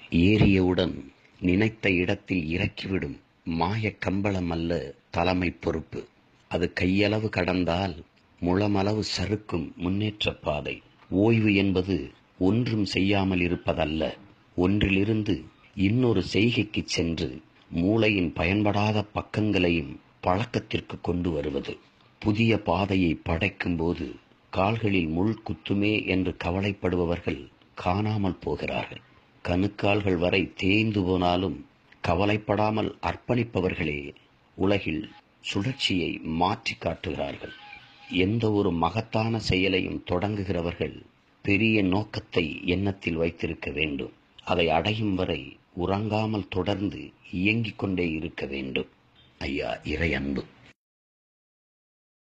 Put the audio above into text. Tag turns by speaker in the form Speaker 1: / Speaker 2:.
Speaker 1: ஏறியவுடன் நினைத்த இடத்தில் இறக்கிவிடும் மாயக் கம்பளம் அல்ல தலைமை பொறுப்பு அது கையளவு கடந்தால் முழமளவு சறுக்கும் முன்னேற்ற பாதை ஓய்வு என்பது ஒன்றும் செய்யாமல் இருப்பதல்ல ஒன்றிலிருந்து இன்னொரு செய்கைக்கு சென்று மூளையின் பயன்படாத பக்கங்களையும் பழக்கத்திற்கு கொண்டு வருவது புதிய பாதையை படைக்கும்போது கால்களில் முள் குத்துமே என்று கவலைப்படுபவர்கள் காணாமல் போகிறார்கள் கணுக்கால்கள் வரை தேய்ந்து போனாலும் கவலைப்படாமல் அர்ப்பணிப்பவர்களே உலகில் சுழற்சியை மாற்றி காட்டுகிறார்கள் எந்த ஒரு மகத்தான செயலையும் தொடங்குகிறவர்கள் பெரிய நோக்கத்தை எண்ணத்தில் வைத்திருக்க வேண்டும் அதை அடையும் வரை உறங்காமல் தொடர்ந்து இயங்கிக் கொண்டே இருக்க வேண்டும் ஐயா இறை அன்பு